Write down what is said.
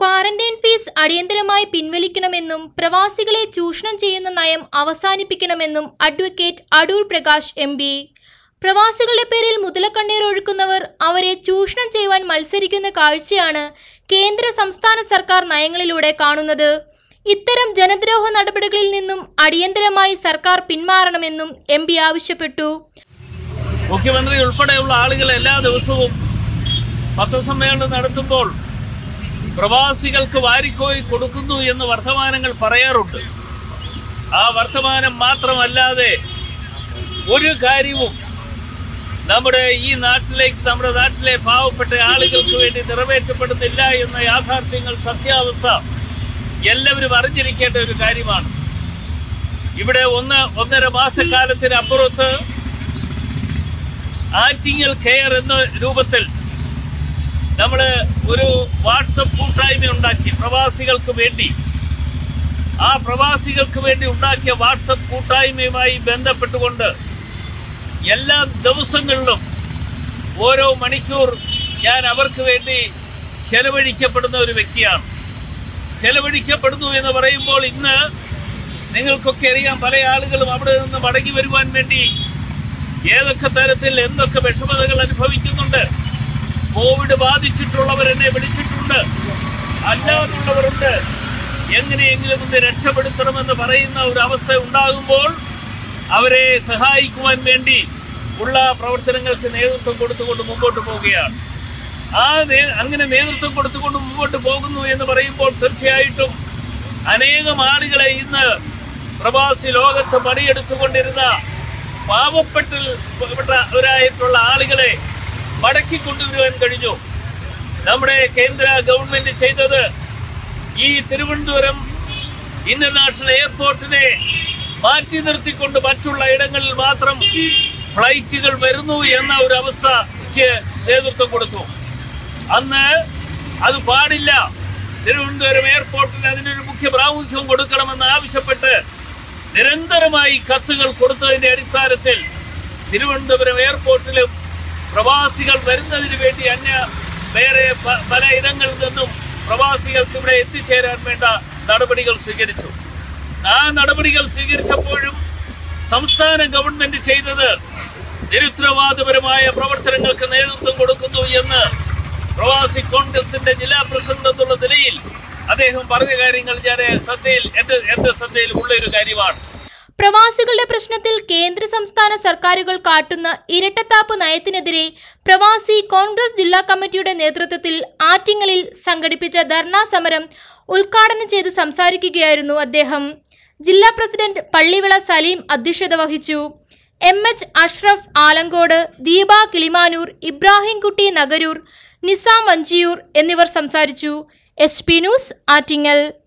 quarantine fees അടിയന്തരമായി പിൻവലിക്കണമെന്നും പ്രവാസികളെ ചൂഷണം ചെയ്യുന്ന നയം അവസാനിപ്പിക്കണമെന്നും advocate Adoor Prakash M P പ്രവാസികളുടെ പേരിൽ മുതലക്കണ്ണീർ ഒഴുക്കുന്നവർ അവരെ ചൂഷണം ചെയ്യുവാൻ മത്സരിക്കുന്ന കാഴ്ചയാണ് കേന്ദ്ര സംസ്ഥാന സർക്കാർ നയങ്ങളിലൂടെ കാണുന്നത് ഇത്തരം ജനദ്രോഹ നടപടികളിൽ നിന്നും അടിയന്തരമായി സർക്കാർ പിന്മാറണമെന്നും എം പി ആവശ്യപ്പെട്ടു മുഖ്യമന്ത്രി ഉൾപ്പെടെയുള്ള ആളുകൾ എല്ലാ ദിവസവും പത്രസമ്മേളനം നടത്തുമ്പോൾ പ്രവാസികൾക്ക് വാരിക്കോരി കൊടുക്കുന്നു എന്ന് വർത്തമാനങ്ങൾ പറയാറുണ്ട് ആ വർത്തമാനം മാത്രമല്ലാതെ ഒരു കാര്യവും നമ്മുടെ ഈ നാട്ടിലേക്ക് നമ്മുടെ നാട്ടിലെ പാവപ്പെട്ട ആളുകൾക്ക് വേണ്ടി നിറവേറ്റപ്പെടുന്നില്ല എന്ന യാഥാർത്ഥ്യങ്ങൾ സത്യാവസ്ഥ എല്ലാവരും അറിഞ്ഞിരിക്കേണ്ട ഒരു കാര്യമാണ് ഇവിടെ ഒന്ന് ഒന്നര മാസക്കാലത്തിനപ്പുറത്ത് ആറ്റിങ്ങൽ കെയർ എന്ന രൂപത്തിൽ നമ്മൾ ഒരു വാട്സപ്പ് കൂട്ടായ്മ ഉണ്ടാക്കി പ്രവാസികൾക്ക് വേണ്ടി ആ പ്രവാസികൾക്ക് വേണ്ടി ഉണ്ടാക്കിയ വാട്സപ്പ് കൂട്ടായ്മയുമായി ബന്ധപ്പെട്ടുകൊണ്ട് എല്ലാ ദിവസങ്ങളിലും ഓരോ മണിക്കൂർ ഞാൻ അവർക്ക് വേണ്ടി ചെലവഴിക്കപ്പെടുന്ന ഒരു വ്യക്തിയാണ് ചെലവഴിക്കപ്പെടുന്നു എന്ന് പറയുമ്പോൾ ഇന്ന് നിങ്ങൾക്കൊക്കെ അറിയാം പല ആളുകളും അവിടെ നിന്ന് മടങ്ങി വരുവാൻ വേണ്ടി ഏതൊക്കെ തരത്തിൽ എന്തൊക്കെ വിഷമതകൾ അനുഭവിക്കുന്നുണ്ട് കോവിഡ് ബാധിച്ചിട്ടുള്ളവർ എന്നെ വിളിച്ചിട്ടുണ്ട് അല്ലാതുള്ളവരുണ്ട് എങ്ങനെയെങ്കിലും ഒന്ന് രക്ഷപ്പെടുത്തണമെന്ന് പറയുന്ന ഒരു അവസ്ഥ ഉണ്ടാകുമ്പോൾ അവരെ സഹായിക്കുവാൻ വേണ്ടി ഉള്ള പ്രവർത്തനങ്ങൾക്ക് നേതൃത്വം കൊടുത്തുകൊണ്ട് മുമ്പോട്ട് പോവുകയാണ് ആ നേ- അങ്ങനെ നേതൃത്വം കൊടുത്തുകൊണ്ട് മുമ്പോട്ട് പോകുന്നു എന്ന് പറയുമ്പോൾ തീർച്ചയായിട്ടും അനേകം ആളുകളെ ഇന്ന് പ്രവാസി ലോകത്ത് പണിയെടുത്തുകൊണ്ടിരുന്ന പാവപ്പെട്ടവരായിട്ടുള്ള ആളുകളെ മടക്കി കൊണ്ടുവരുവാൻ കഴിഞ്ഞു നമ്മുടെ കേന്ദ്ര ഗവൺമെന്റ് ചെയ്തത് ഈ തിരുവനന്തപുരം ഇന്റർനാഷണൽ എയർപോർട്ടിനെ മാറ്റി നിർത്തിക്കൊണ്ട് മറ്റുള്ള ഇടങ്ങളിൽ മാത്രം ഫ്ലൈറ്റുകൾ വരുന്നു എന്ന ഒരു അവസ്ഥയ്ക്ക് നേതൃത്വം കൊടുത്തു അന്ന് അത് പാടില്ല തിരുവനന്തപുരം എയർപോർട്ടിന് അതിനൊരു മുഖ്യ പ്രാമുഖ്യം കൊടുക്കണമെന്ന് ആവശ്യപ്പെട്ട് നിരന്തരമായി കത്തുകൾ കൊടുത്തതിന്റെ അടിസ്ഥാനത്തിൽ തിരുവനന്തപുരം എയർപോർട്ടിലും പ്രവാസികൾ വരുന്നതിന് വേണ്ടി അന്യ വേറെ പ- പല ഇടങ്ങളിൽ നിന്നും പ്രവാസികൾക്ക് ഇവിടെ എത്തിച്ചേരാൻ വേണ്ട നടപടികൾ സ്വീകരിച്ചു ആ നടപടികൾ സ്വീകരിച്ചപ്പോഴും സംസ്ഥാന ഗവൺമെന്റ് ചെയ്തത് നിരുത്തരവാദപരമായ പ്രവർത്തനങ്ങൾക്ക് നേതൃത്വം കൊടുക്കുന്നു എന്ന് പ്രവാസി കോൺഗ്രസിന്റെ ജില്ലാ പ്രസിഡന്റ് എന്നുള്ള നിലയിൽ അദ്ദേഹം പറഞ്ഞ കാര്യങ്ങൾ ഞാൻ ശ്രദ്ധയിൽ എന്റെ എന്റെ ശ്രദ്ധയിൽ ഉള്ള ഒരു കാര്യമാണ് പ്രവാസികളുടെ പ്രശ്നത്തിൽ കേന്ദ്ര സംസ്ഥാന സർക്കാരുകൾ കാട്ടുന്ന ഇരട്ടത്താപ്പ് നയത്തിനെതിരെ പ്രവാസി കോൺഗ്രസ് ജില്ലാ കമ്മിറ്റിയുടെ നേതൃത്വത്തിൽ ആറ്റിങ്ങലിൽ സംഘടിപ്പിച്ച ധർണാ സമരം ഉദ്ഘാടനം ചെയ്ത് സംസാരിക്കുകയായിരുന്നു അദ്ദേഹം ജില്ലാ പ്രസിഡന്റ് പള്ളിവിള സലീം അധ്യക്ഷത വഹിച്ചു എം എച്ച് അഷ്റഫ് ആലങ്കോട് ദീപ കിളിമാനൂർ ഇബ്രാഹിംകുട്ടി നഗരൂർ നിസാം വഞ്ചിയൂർ എന്നിവർ സംസാരിച്ചു എസ് പി ന്യൂസ് ആറ്റിങ്ങൽ